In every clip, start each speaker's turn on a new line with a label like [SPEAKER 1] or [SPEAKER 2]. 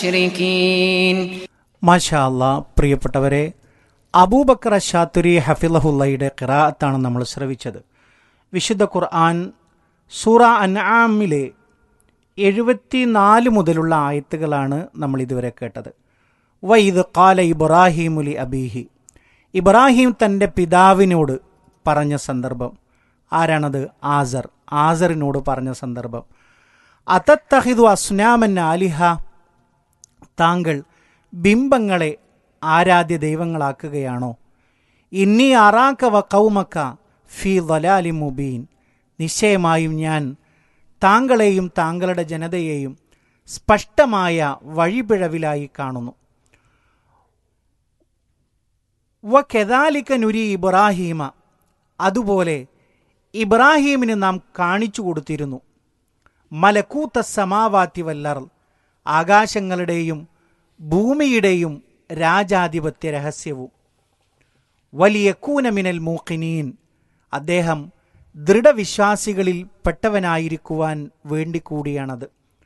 [SPEAKER 1] المشركين
[SPEAKER 2] മാഷാ അല്ലാ പ്രിയപ്പെട്ടവരെ അബൂബക്കർ ഷാത്തുരി ഹഫിലഹുല്ലയുടെ ഖിറാഅത്താണ് നമ്മൾ ശ്രവിച്ചത് വിശുദ്ധ ഖുർആൻ സൂറ അൻആമിലെ എഴുപത്തിനാല് മുതലുള്ള ആയത്തുകളാണ് നമ്മൾ ഇതുവരെ കേട്ടത് വൈദ് കാല ഇബ്രാഹിമുലി അബീഹി ഇബ്രാഹിം തൻ്റെ പിതാവിനോട് പറഞ്ഞ സന്ദർഭം ആരാണത് ആസർ ആസറിനോട് പറഞ്ഞ സന്ദർഭം അതത്തഹിദു അസ്നാമൻ ആലിഹ താങ്കൾ ബിംബങ്ങളെ ആരാധ്യ ദൈവങ്ങളാക്കുകയാണോ ഇന്നി അറാക്ക വ കൗമക്ക ഫി വലാലി മുബീൻ നിശ്ചയമായും ഞാൻ താങ്കളെയും താങ്കളുടെ ജനതയെയും സ്പഷ്ടമായ വഴിപിഴവിലായി കാണുന്നു വ കെദാലിക്ക നുരി ഇബ്രാഹീമ അതുപോലെ ഇബ്രാഹീമിന് നാം കാണിച്ചു കൊടുത്തിരുന്നു മലക്കൂത്ത സമാവാത്തി വല്ലർ ആകാശങ്ങളുടെയും ഭൂമിയുടെയും രാജാധിപത്യ രഹസ്യവും വലിയ കൂനമിനൽ മൂക്കിനീൻ അദ്ദേഹം ദൃഢവിശ്വാസികളിൽ പെട്ടവനായിരിക്കുവാൻ വേണ്ടിക്കൂടിയാണത്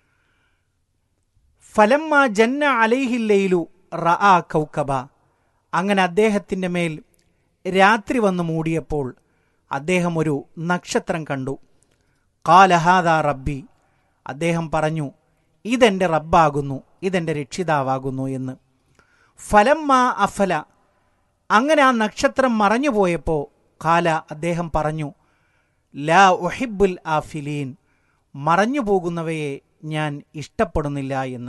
[SPEAKER 2] ഫലമ്മ ജന്ന അലൈഹില്ലയിലു റഅ കൗക്കബ അങ്ങനെ അദ്ദേഹത്തിൻ്റെ മേൽ രാത്രി വന്നു മൂടിയപ്പോൾ അദ്ദേഹം ഒരു നക്ഷത്രം കണ്ടു കാലഹാദ റബ്ബി അദ്ദേഹം പറഞ്ഞു ഇതെൻ്റെ റബ്ബാകുന്നു ഇതെൻ്റെ രക്ഷിതാവാകുന്നു എന്ന് ഫലമ്മ അഫല അങ്ങനെ ആ നക്ഷത്രം മറഞ്ഞുപോയപ്പോൾ കാല അദ്ദേഹം പറഞ്ഞു ലാ ഒഹിബുൽ ആഫിലീൻ മറഞ്ഞു പോകുന്നവയെ ഞാൻ ഇഷ്ടപ്പെടുന്നില്ല എന്ന്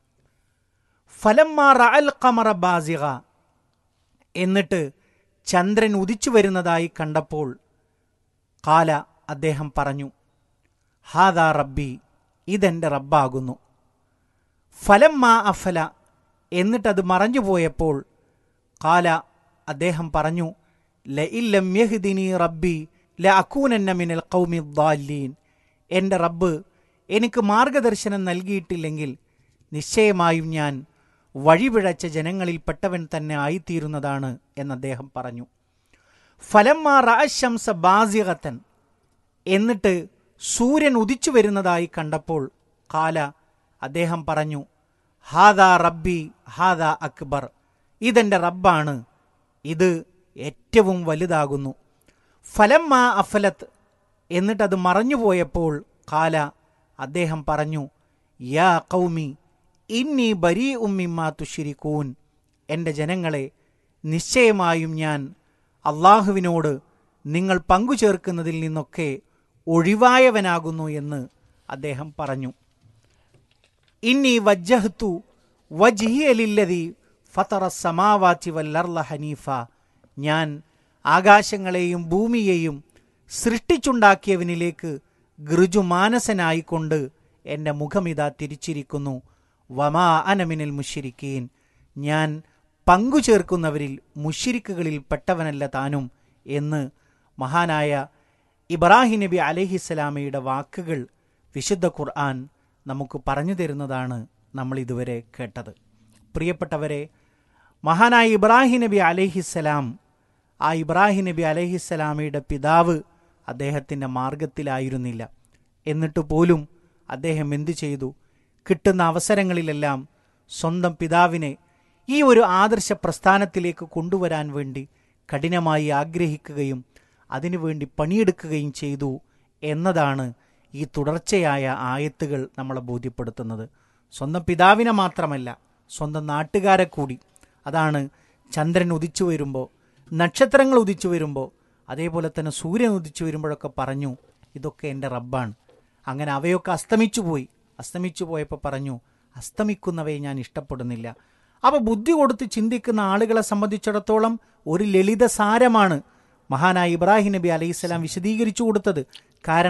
[SPEAKER 2] ഫലമ്മ റഅൽ ഖമറ ബാസിക എന്നിട്ട് ചന്ദ്രൻ ഉദിച്ചു വരുന്നതായി കണ്ടപ്പോൾ കാല അദ്ദേഹം പറഞ്ഞു ഹാദാ റബ്ബി ഇതെൻ്റെ റബ്ബാകുന്നു ഫലമ്മ അഫല എന്നിട്ടത് മറഞ്ഞുപോയപ്പോൾ കാല അദ്ദേഹം പറഞ്ഞു ല ഇല്ലം യഹ്ദിനി റബ്ബി ല അക്കൂനന്ന മിനൽ കൗമി ദാലീൻ എൻ്റെ റബ്ബ് എനിക്ക് മാർഗദർശനം നൽകിയിട്ടില്ലെങ്കിൽ നിശ്ചയമായും ഞാൻ വഴിപിഴച്ച ജനങ്ങളിൽപ്പെട്ടവൻ തന്നെ ആയിത്തീരുന്നതാണ് എന്ന് അദ്ദേഹം പറഞ്ഞു ഫലമ്മ റാശംസ ബാസികത്തൻ എന്നിട്ട് സൂര്യൻ ഉദിച്ചു വരുന്നതായി കണ്ടപ്പോൾ കാല അദ്ദേഹം പറഞ്ഞു ഹാദാ റബ്ബി ഹാദാ അക്ബർ ഇതെൻ്റെ റബ്ബാണ് ഇത് ഏറ്റവും വലുതാകുന്നു ഫലമ്മ അഫലത്ത് എന്നിട്ടത് മറഞ്ഞുപോയപ്പോൾ കാല അദ്ദേഹം പറഞ്ഞു യാ കൗമി ഇന്നി ബരീ ഉമ്മിമ്മ തുഷിരിക്കൂൻ എൻ്റെ ജനങ്ങളെ നിശ്ചയമായും ഞാൻ അള്ളാഹുവിനോട് നിങ്ങൾ പങ്കുചേർക്കുന്നതിൽ നിന്നൊക്കെ ഒഴിവായവനാകുന്നു എന്ന് അദ്ദേഹം പറഞ്ഞു ഇന്നി വജ്ജഹത്തു വജിഹിയലില്ലതി ഫതറ സമാവാത്തി വല്ലർല ഹനീഫ ഞാൻ ആകാശങ്ങളെയും ഭൂമിയെയും സൃഷ്ടിച്ചുണ്ടാക്കിയവനിലേക്ക് ഗൃജുമാനസനായിക്കൊണ്ട് എൻ്റെ മുഖമിതാ തിരിച്ചിരിക്കുന്നു വമാ അനമിനിൽ മുഷിരിക്കീൻ ഞാൻ പങ്കു ചേർക്കുന്നവരിൽ മുഷിരിക്കുകളിൽ പെട്ടവനല്ല താനും എന്ന് മഹാനായ ഇബ്രാഹിം നബി അലഹിസ്സലാമയുടെ വാക്കുകൾ വിശുദ്ധ ഖുർആൻ നമുക്ക് പറഞ്ഞു തരുന്നതാണ് നമ്മൾ ഇതുവരെ കേട്ടത് പ്രിയപ്പെട്ടവരെ മഹാനായ ഇബ്രാഹിം നബി അലഹിസ്സലാം ആ ഇബ്രാഹിം നബി അലഹിസ്സലാമയുടെ പിതാവ് അദ്ദേഹത്തിൻ്റെ മാർഗത്തിലായിരുന്നില്ല എന്നിട്ട് പോലും അദ്ദേഹം എന്തു ചെയ്തു കിട്ടുന്ന അവസരങ്ങളിലെല്ലാം സ്വന്തം പിതാവിനെ ഈ ഒരു ആദർശ പ്രസ്ഥാനത്തിലേക്ക് കൊണ്ടുവരാൻ വേണ്ടി കഠിനമായി ആഗ്രഹിക്കുകയും അതിനുവേണ്ടി പണിയെടുക്കുകയും ചെയ്തു എന്നതാണ് ഈ തുടർച്ചയായ ആയത്തുകൾ നമ്മളെ ബോധ്യപ്പെടുത്തുന്നത് സ്വന്തം പിതാവിനെ മാത്രമല്ല സ്വന്തം നാട്ടുകാരെ കൂടി അതാണ് ചന്ദ്രൻ ഉദിച്ചു വരുമ്പോൾ നക്ഷത്രങ്ങൾ ഉദിച്ചു വരുമ്പോൾ അതേപോലെ തന്നെ സൂര്യൻ ഉദിച്ചു വരുമ്പോഴൊക്കെ പറഞ്ഞു ഇതൊക്കെ എൻ്റെ റബ്ബാണ് അങ്ങനെ അവയൊക്കെ അസ്തമിച്ചു പോയി അസ്തമിച്ചു പോയപ്പോൾ പറഞ്ഞു അസ്തമിക്കുന്നവയെ ഞാൻ ഇഷ്ടപ്പെടുന്നില്ല അപ്പോൾ ബുദ്ധി കൊടുത്ത് ചിന്തിക്കുന്ന ആളുകളെ സംബന്ധിച്ചിടത്തോളം ഒരു ലളിത സാരമാണ് മഹാനായ ഇബ്രാഹിം നബി അലൈഹിസ്സലാം വിശദീകരിച്ചു കൊടുത്തത് കാരണം